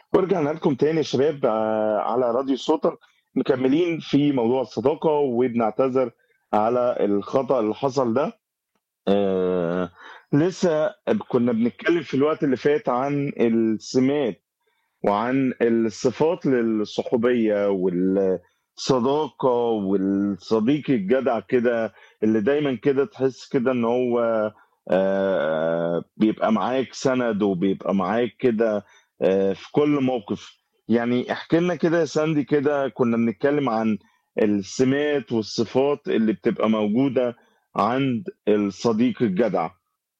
ورجعنا لكم تاني يا شباب آه، على راديو صوتك مكملين في موضوع الصداقة وبنعتذر على الخطأ اللي حصل ده آه لسه كنا بنتكلم في الوقت اللي فات عن السمات وعن الصفات للصحوبية والصداقة والصديق الجدع كده اللي دايما كده تحس كده ان هو آه بيبقى معاك سند وبيبقى معاك كده آه في كل موقف يعني احكي لنا كده يا ساندي كده كنا بنتكلم عن السمات والصفات اللي بتبقى موجودة عند الصديق الجدع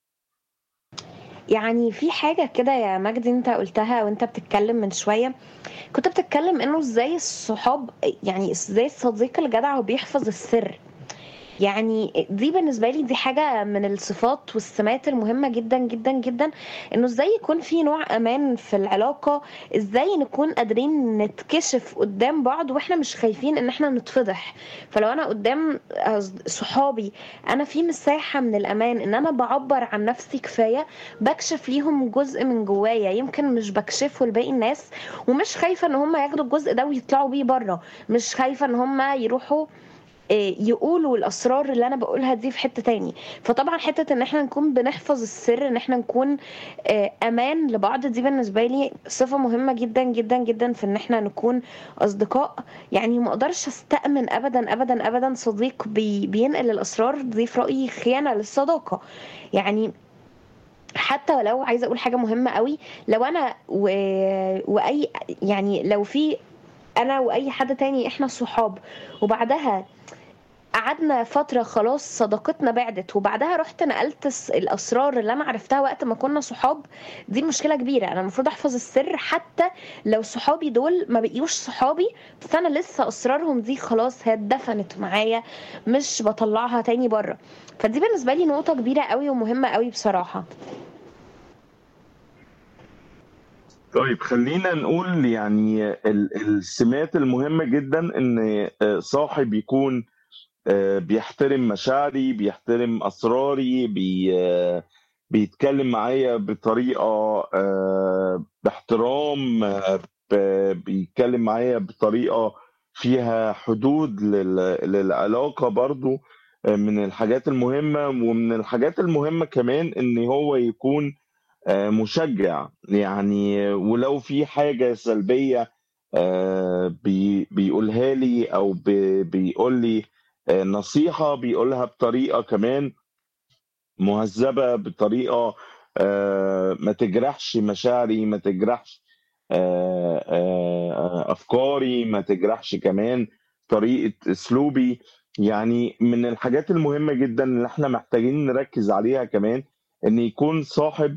يعني في حاجة كده يا مجدي انت قلتها وانت بتتكلم من شوية كنت بتتكلم انه ازاي الصحاب يعني ازاي الصديق الجدع هو بيحفظ السر يعني دي بالنسبة لي دي حاجة من الصفات والسمات المهمة جدا جدا جدا انه ازاي يكون في نوع امان في العلاقة ازاي نكون قادرين نتكشف قدام بعض واحنا مش خايفين ان احنا نتفضح فلو انا قدام أصد- صحابي انا في مساحة من الامان ان انا بعبر عن نفسي كفاية بكشف ليهم جزء من جوايا يمكن مش بكشفه لباقي الناس ومش خايفة ان هم ياخدوا الجزء ده ويطلعوا بيه بره مش خايفة ان هم يروحوا آه، يقولوا الاسرار اللي انا بقولها دي في حته تاني فطبعا حته ان احنا نكون بنحفظ السر ان احنا نكون آه، امان لبعض دي بالنسبه لي صفه مهمه جدا جدا جدا في ان احنا نكون اصدقاء يعني ما اقدرش استامن ابدا ابدا ابدا صديق بي بينقل الاسرار دي في رايي خيانه للصداقه يعني حتى ولو عايزه اقول حاجه مهمه قوي لو انا و... واي يعني لو في انا واي حد تاني احنا صحاب وبعدها قعدنا فترة خلاص صداقتنا بعدت وبعدها رحت نقلت الس- الأسرار اللي أنا عرفتها وقت ما كنا صحاب دي مشكلة كبيرة أنا المفروض أحفظ السر حتى لو صحابي دول ما بقيوش صحابي بس أنا لسه أسرارهم دي خلاص هي اتدفنت معايا مش بطلعها تاني بره فدي بالنسبة لي نقطة كبيرة قوي ومهمة قوي بصراحة طيب خلينا نقول يعني ال- السمات المهمة جدا ان آه، صاحب يكون آه، بيحترم مشاعري بيحترم اسراري بي آه، بيتكلم معايا بطريقة آه، باحترام آه، ب- بيتكلم معايا بطريقة فيها حدود لل- للعلاقة برضو آه، من الحاجات المهمة ومن الحاجات المهمة كمان ان هو يكون آه، مشجع يعني ولو في حاجة سلبية آه، بي بيقولها لي أو بي بيقول لي آه، نصيحة بيقولها بطريقة كمان مهذبة بطريقة آه، ما تجرحش مشاعري ما تجرحش آه، آه، أفكاري ما تجرحش كمان طريقة أسلوبي يعني من الحاجات المهمة جدا اللي احنا محتاجين نركز عليها كمان إن يكون صاحب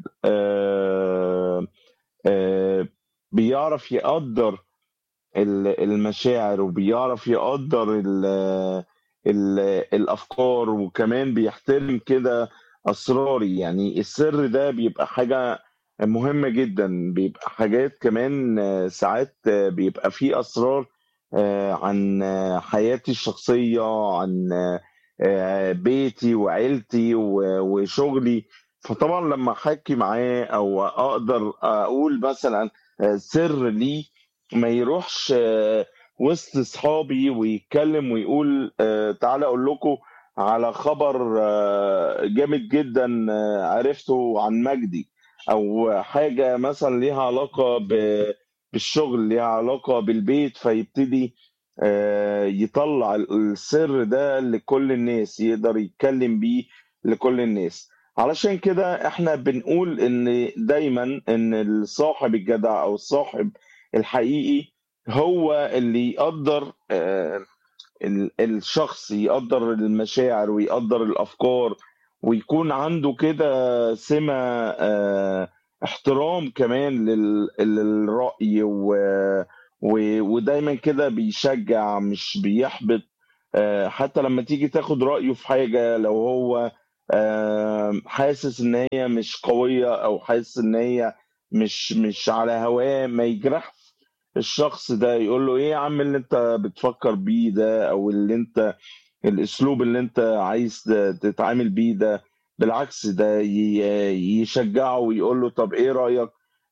آه، آه، بيعرف يقدر ال- المشاعر وبيعرف يقدر ال ال الأفكار وكمان بيحترم كده أسراري يعني السر ده بيبقى حاجة مهمة جدا بيبقى حاجات كمان آه، ساعات آه، بيبقى فيه أسرار آه، عن آه، حياتي الشخصية عن آه، آه، بيتي وعيلتي و- وشغلي فطبعا لما أحكي معاه أو أقدر أقول مثلا آه، سر ليه ما يروحش آه، وسط اصحابي ويتكلم ويقول آه، تعالى اقول لكم على خبر آه، جامد جدا آه، عرفته عن مجدي او حاجه مثلا ليها علاقه ب- بالشغل ليها علاقه بالبيت فيبتدي آه، يطلع السر ده لكل الناس يقدر يتكلم بيه لكل الناس علشان كده احنا بنقول ان دايما ان الصاحب الجدع او الصاحب الحقيقي هو اللي يقدر آه، ال- الشخص يقدر المشاعر ويقدر الأفكار ويكون عنده كده سمة آه، احترام كمان لل- للرأي و... و... ودايما كده بيشجع مش بيحبط آه، حتى لما تيجي تاخد رأيه في حاجة لو هو آه، حاسس ان هي مش قوية او حاسس ان هي مش مش على هواه ما يجرحش الشخص ده يقول له ايه يا عم اللي انت بتفكر بيه ده او اللي انت الاسلوب اللي انت عايز تتعامل بيه ده بالعكس ده ي- يشجعه ويقول له طب ايه رأيك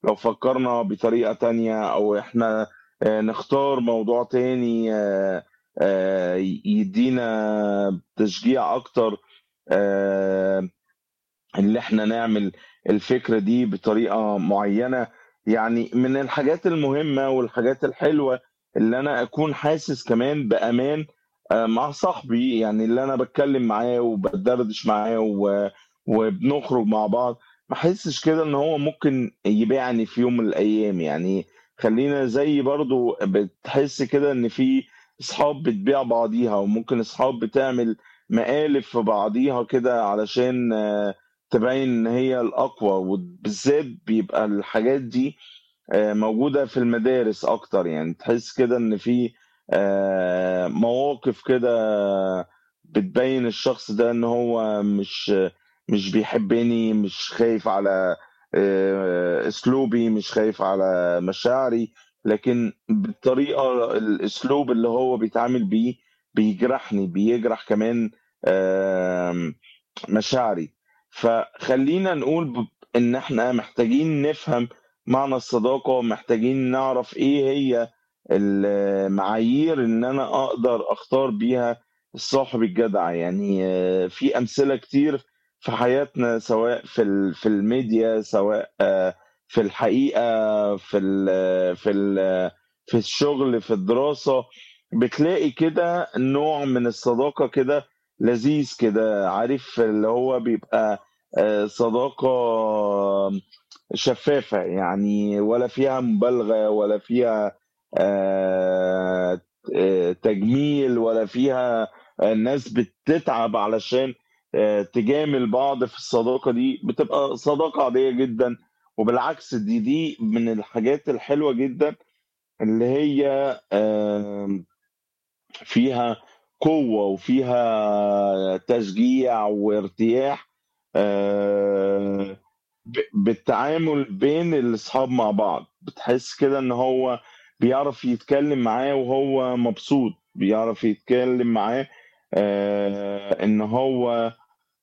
لو فكرنا بطريقة تانية او احنا آه، نختار موضوع تاني آه، آه، يدينا تشجيع اكتر آه، اللي احنا نعمل الفكرة دي بطريقة معينة يعني من الحاجات المهمة والحاجات الحلوة اللي انا اكون حاسس كمان بامان آه، مع صاحبي يعني اللي انا بتكلم معاه وبدردش معاه و- وبنخرج مع بعض ما احسش كده ان هو ممكن يبيعني في يوم من الايام يعني خلينا زي برضو بتحس كده ان في اصحاب بتبيع بعضيها وممكن اصحاب بتعمل مقالب في بعضيها كده علشان آه، تبين ان هي الاقوى وبالذات بيبقى الحاجات دي آه، موجودة في المدارس أكتر يعني تحس كده إن في آه، مواقف كده بتبين الشخص ده إن هو مش مش بيحبني مش خايف على آه، أسلوبي مش خايف على مشاعري لكن بالطريقة الأسلوب اللي هو بيتعامل بيه بيجرحني بيجرح كمان آم، مشاعري فخلينا نقول ب- ان احنا محتاجين نفهم معنى الصداقة محتاجين نعرف ايه هي المعايير ان انا اقدر اختار بيها الصاحب الجدع يعني آه، في امثلة كتير في حياتنا سواء في ال- في الميديا سواء آه، في الحقيقة في ال في ال في الشغل في الدراسة بتلاقي كده نوع من الصداقة كده لذيذ كده عارف اللي هو بيبقى آه، صداقة شفافة يعني ولا فيها مبالغة ولا فيها آه، آه، تجميل ولا فيها آه، ناس بتتعب علشان آه، تجامل بعض في الصداقة دي بتبقى صداقة عادية جدا وبالعكس دي دي من الحاجات الحلوة جدا اللي هي آم، فيها قوة وفيها تشجيع وارتياح آه، ب- بالتعامل بين الأصحاب مع بعض بتحس كده إن هو بيعرف يتكلم معاه وهو مبسوط بيعرف يتكلم معاه آه، إن هو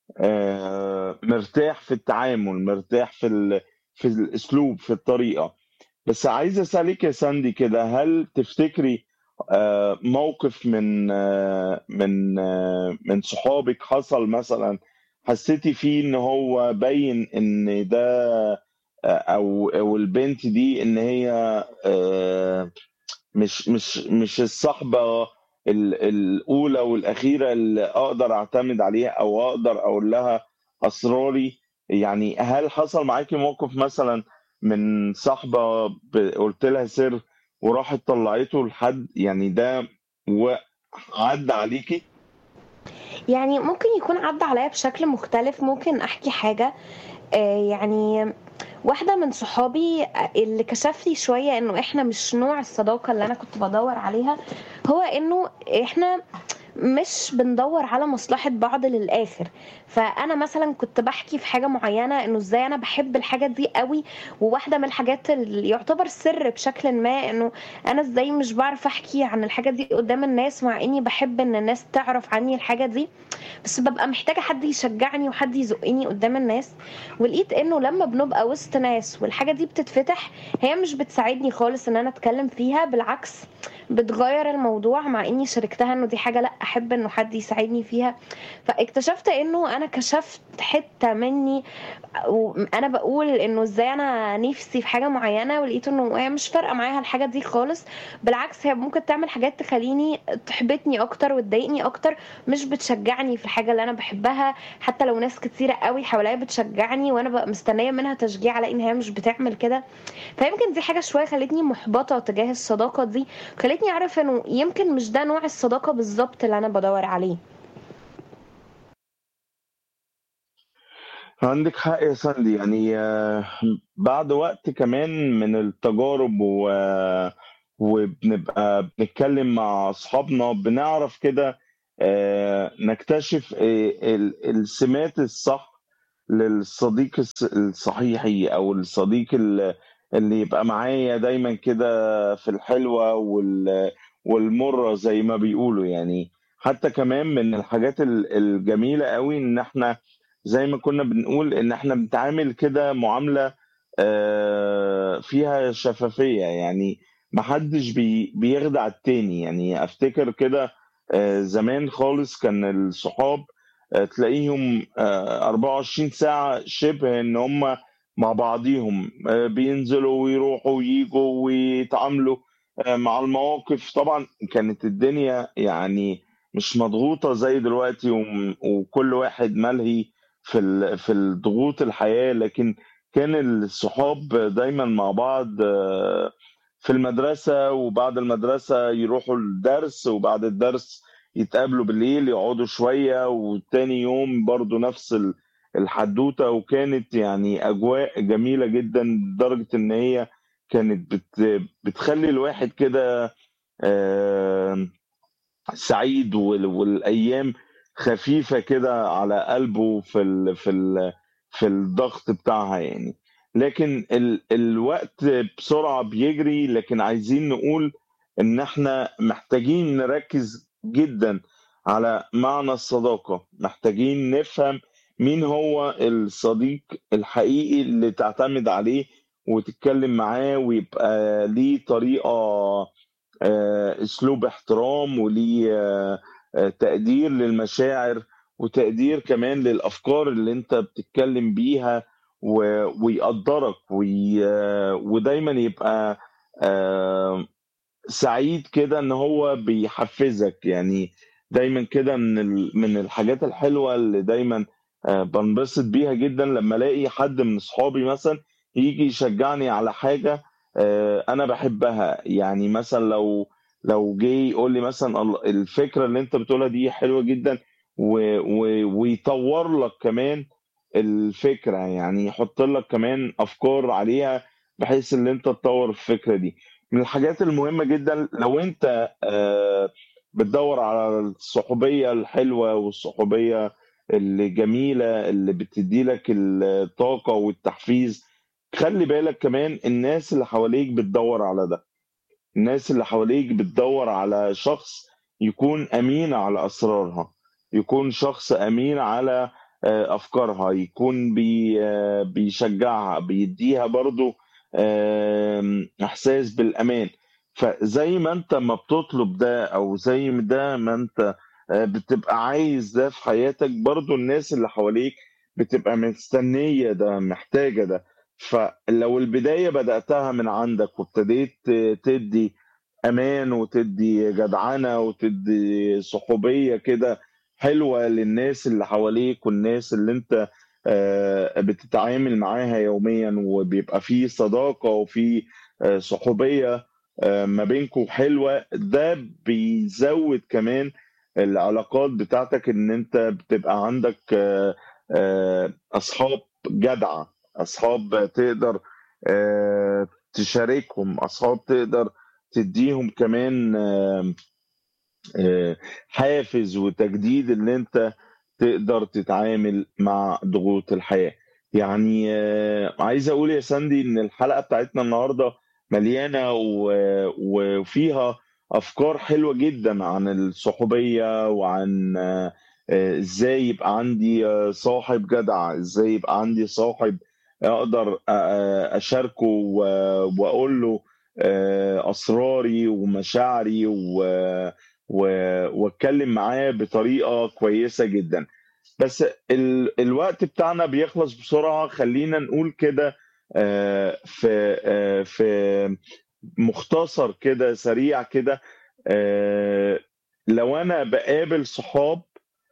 آه، مرتاح في التعامل مرتاح في ال... في الأسلوب في الطريقة بس عايز أسألك يا ساندي كده هل تفتكري آه، موقف من آه، من آه، من صحابك حصل مثلا حسيتي فيه ان هو باين ان ده آه، او او البنت دي ان هي آه، مش مش مش الصحبة ال- الأولى والأخيرة اللي أقدر أعتمد عليها أو أقدر أقول لها أسراري يعني هل حصل معاكي موقف مثلا من صاحبة ب- قلت لها سر وراحت طلعته لحد يعني ده وعدى عليكي يعني ممكن يكون عدى عليا بشكل مختلف ممكن احكي حاجة آه، يعني واحدة من صحابي اللي كشف لي شوية انه احنا مش نوع الصداقة اللي انا كنت بدور عليها هو انه احنا مش بندور على مصلحة بعض للآخر فأنا مثلا كنت بحكي في حاجة معينة إنه إزاي أنا بحب الحاجة دي قوي وواحدة من الحاجات اللي يعتبر سر بشكل ما إنه أنا إزاي مش بعرف أحكي عن الحاجة دي قدام الناس مع إني بحب إن الناس تعرف عني الحاجة دي بس ببقى محتاجة حد يشجعني وحد يزقني قدام الناس ولقيت إنه لما بنبقى وسط ناس والحاجة دي بتتفتح هي مش بتساعدني خالص إن أنا أتكلم فيها بالعكس بتغير الموضوع مع اني شاركتها انه دي حاجه لا احب انه حد يساعدني فيها فاكتشفت انه انا كشفت حته مني وانا بقول انه ازاي انا نفسي في حاجه معينه ولقيت انه هي مش فارقه معاها الحاجه دي خالص بالعكس هي ممكن تعمل حاجات تخليني تحبطني اكتر وتضايقني اكتر مش بتشجعني في الحاجه اللي انا بحبها حتى لو ناس كتيره قوي حواليا بتشجعني وانا ببقى مستنيه منها تشجيع على ان هي مش بتعمل كده فيمكن دي حاجه شويه خلتني محبطه تجاه الصداقه دي خلتني اعرف انه يمكن مش ده نوع الصداقه بالظبط اللي انا بدور عليه عندك حق يا ساندي يعني آه، بعد وقت كمان من التجارب و... وبنبقى بنتكلم مع أصحابنا بنعرف كده آه، نكتشف آه، ال- السمات الصح للصديق الص- الصحيحي أو الصديق ال- اللي يبقى معايا دايما كده في الحلوة وال... والمرة زي ما بيقولوا يعني حتى كمان من الحاجات ال- الجميلة قوي إن احنا زي ما كنا بنقول ان احنا بنتعامل كده معاملة آه، فيها شفافية يعني محدش بي بيخدع التاني يعني افتكر كده آه، زمان خالص كان الصحاب آه، تلاقيهم آه، 24 ساعة شبه ان هم مع بعضيهم آه، بينزلوا ويروحوا ويجوا ويتعاملوا آه، مع المواقف طبعا كانت الدنيا يعني مش مضغوطة زي دلوقتي وم- وكل واحد ملهي في ال- في الضغوط الحياة لكن كان الصحاب دايما مع بعض آه، في المدرسة وبعد المدرسة يروحوا الدرس وبعد الدرس يتقابلوا بالليل يقعدوا شوية وتاني يوم برضو نفس ال- الحدوتة وكانت يعني أجواء جميلة جدا لدرجة إن هي كانت بت بتخلي الواحد كده آه، سعيد وال- والايام خفيفه كده على قلبه في ال في ال في الضغط بتاعها يعني لكن ال الوقت بسرعه بيجري لكن عايزين نقول ان احنا محتاجين نركز جدا على معنى الصداقه محتاجين نفهم مين هو الصديق الحقيقي اللي تعتمد عليه وتتكلم معاه ويبقى ليه طريقه آه، اسلوب احترام وليه آه، آه، تقدير للمشاعر وتقدير كمان للافكار اللي انت بتتكلم بيها و- ويقدرك وي... آه، ودايما يبقى آه، سعيد كده ان هو بيحفزك يعني دايما كده من ال... من الحاجات الحلوه اللي دايما آه، بنبسط بيها جدا لما الاقي حد من اصحابي مثلا يجي يشجعني على حاجه آه، انا بحبها يعني مثلا لو لو جه يقول لي مثلا ال- الفكره اللي انت بتقولها دي حلوه جدا و... و... ويطور لك كمان الفكره يعني يحط لك كمان افكار عليها بحيث ان انت تطور الفكره دي من الحاجات المهمة جدا لو انت آه، بتدور على الصحوبية الحلوة والصحوبية الجميلة اللي بتدي لك الطاقة والتحفيز خلي بالك كمان الناس اللي حواليك بتدور على ده الناس اللي حواليك بتدور على شخص يكون أمين على أسرارها يكون شخص أمين على آه، أفكارها يكون بي آه، بيشجعها بيديها برضو آم، إحساس بالأمان فزي ما أنت ما بتطلب ده أو زي ما ده ما أنت آه، بتبقى عايز ده في حياتك برضو الناس اللي حواليك بتبقى مستنية ده محتاجة ده فلو البداية بدأتها من عندك وابتديت تدي أمان وتدي جدعنة وتدي صحوبية كده حلوة للناس اللي حواليك والناس اللي انت آه، بتتعامل معاها يوميا وبيبقى في صداقة وفي آه، صحوبية آه، ما بينكم حلوة ده بيزود كمان العلاقات بتاعتك ان انت بتبقى عندك آه، آه، اصحاب جدعة اصحاب تقدر آه، تشاركهم اصحاب تقدر تديهم كمان آه، آه، حافز وتجديد ان انت تقدر تتعامل مع ضغوط الحياة يعني آه، عايز اقول يا ساندي ان الحلقة بتاعتنا النهاردة مليانة و- وفيها افكار حلوة جدا عن الصحوبية وعن آه، آه، ازاي يبقى عندي آه، صاحب جدع ازاي يبقى عندي صاحب اقدر آه، آه، اشاركه و- واقول له آه، اسراري ومشاعري و و- واتكلم معاه بطريقه كويسه جدا بس ال... الوقت بتاعنا بيخلص بسرعه خلينا نقول كده آه، في آه، في مختصر كده سريع كده آه، لو انا بقابل صحاب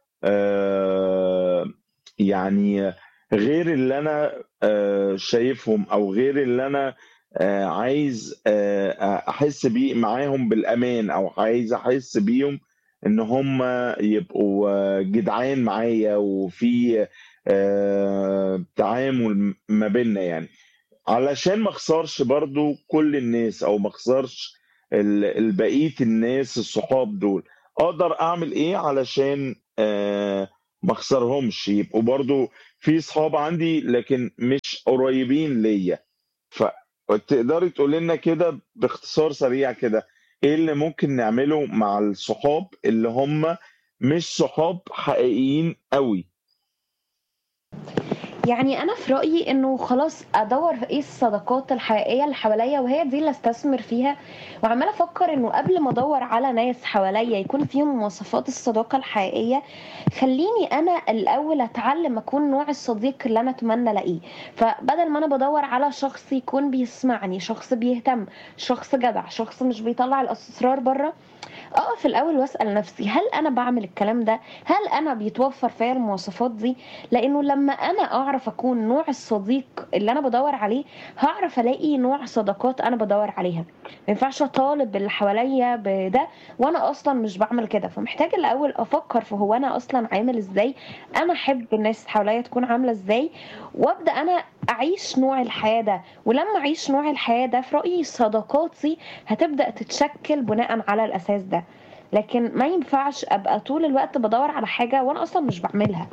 آه، يعني غير اللي انا آه، شايفهم او غير اللي انا آه، عايز آه، احس بيه معاهم بالامان او عايز احس بيهم ان هم يبقوا آه، جدعان معايا وفي آه، تعامل ما بيننا يعني علشان ما اخسرش برضو كل الناس او ما اخسرش ال- البقية الناس الصحاب دول اقدر اعمل ايه علشان آه ما اخسرهمش يبقوا برضو في صحاب عندي لكن مش قريبين ليا فتقدري تقول لنا كده باختصار سريع كده ايه اللي ممكن نعمله مع الصحاب اللي هم مش صحاب حقيقيين قوي يعني انا في رايي انه خلاص ادور في ايه الصداقات الحقيقيه اللي حواليا وهي دي اللي استثمر فيها وعماله افكر انه قبل ما ادور على ناس حواليا يكون فيهم مواصفات الصداقه الحقيقيه خليني انا الاول اتعلم اكون نوع الصديق اللي انا اتمنى الاقيه فبدل ما انا بدور على شخص يكون بيسمعني شخص بيهتم شخص جدع شخص مش بيطلع الاسرار بره اقف الاول واسال نفسي هل انا بعمل الكلام ده هل انا بيتوفر فيا المواصفات دي لانه لما انا اعرف اكون نوع الصديق اللي انا بدور عليه هعرف الاقي نوع صداقات انا بدور عليها ما ينفعش اطالب اللي حواليا بده وانا اصلا مش بعمل كده فمحتاج الاول افكر في هو انا اصلا عامل ازاي انا احب الناس حواليا تكون عامله ازاي وابدا انا اعيش نوع الحياه ده ولما اعيش نوع الحياه ده في رايي صداقاتي هتبدا تتشكل بناء على الاساس ده لكن ما ينفعش ابقى طول الوقت بدور على حاجه وانا اصلا مش بعملها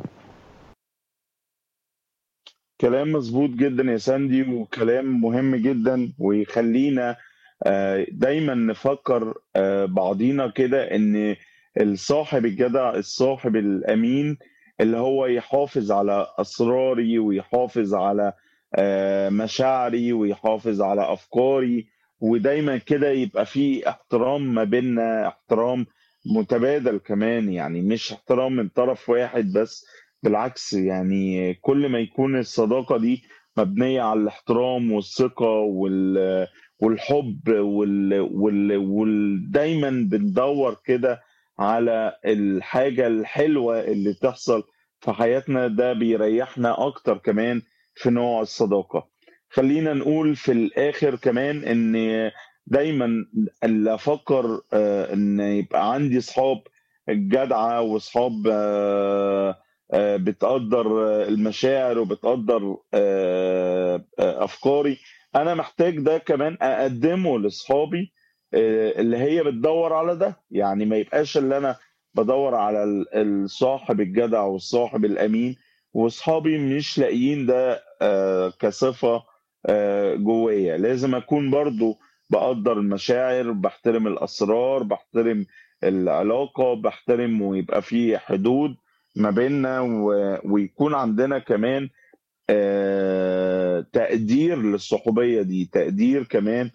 كلام مظبوط جدا يا ساندي وكلام مهم جدا ويخلينا آه، دايما نفكر آه، بعضينا كده ان الصاحب الجدع الصاحب الامين اللي هو يحافظ على اسراري ويحافظ على آه، مشاعري ويحافظ على افكاري ودايما كده يبقى في احترام ما بيننا احترام متبادل كمان يعني مش احترام من طرف واحد بس بالعكس يعني كل ما يكون الصداقة دي مبنية على الاحترام والثقة وال والحب وال... وال... وال... دايما بندور كده على الحاجة الحلوة اللي تحصل في حياتنا ده بيريحنا أكتر كمان في نوع الصداقة خلينا نقول في الآخر كمان إن دايما اللي أفكر آه، إن يبقى عندي صحاب جدعة وصحاب آه، آه، بتقدر آه، المشاعر وبتقدر آه، آه، أفكاري أنا محتاج ده كمان أقدمه لأصحابي آه، اللي هي بتدور على ده يعني ما يبقاش اللي أنا بدور على ال- الصاحب الجدع والصاحب الأمين وأصحابي مش لاقيين ده آه، كصفة آه، جوايا لازم أكون برضو بقدر المشاعر بحترم الأسرار بحترم العلاقة بحترم ويبقى في حدود ما بيننا و- ويكون عندنا كمان آه، تقدير للصحوبية دي تقدير كمان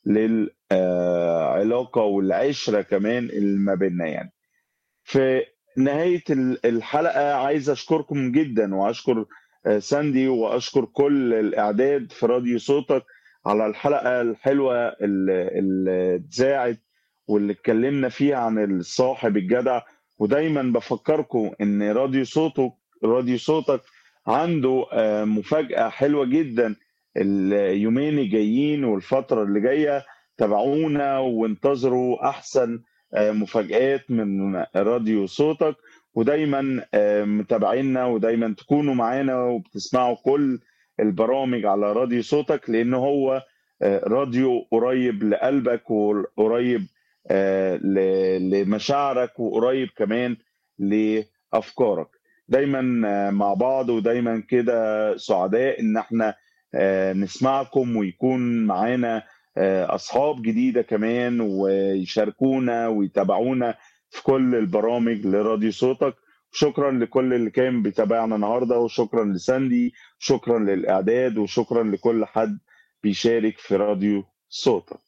للعلاقة والعشرة كمان اللي ما بيننا يعني في نهاية ال- الحلقة عايز أشكركم جدا وأشكر آه، ساندي وأشكر كل الإعداد في راديو صوتك على الحلقة الحلوة اللي اللي اتذاعت واللي اتكلمنا فيها عن الصاحب الجدع ودايما بفكركم إن راديو صوتك راديو صوتك عنده آه، مفاجأة حلوة جدا اليومين الجايين والفترة اللي جاية تابعونا وانتظروا أحسن آه، مفاجآت من راديو صوتك ودايما آه، متابعينا ودايما تكونوا معانا وبتسمعوا كل البرامج على راديو صوتك لأن هو آه، راديو قريب لقلبك وقريب آه، ل- لمشاعرك وقريب كمان لأفكارك دايما آه، مع بعض ودايما كده سعداء ان احنا آه، نسمعكم ويكون معانا آه، اصحاب جديده كمان ويشاركونا ويتابعونا في كل البرامج لراديو صوتك شكرا لكل اللي كان بيتابعنا النهارده وشكرا لساندي شكرا للاعداد وشكرا لكل حد بيشارك في راديو صوتك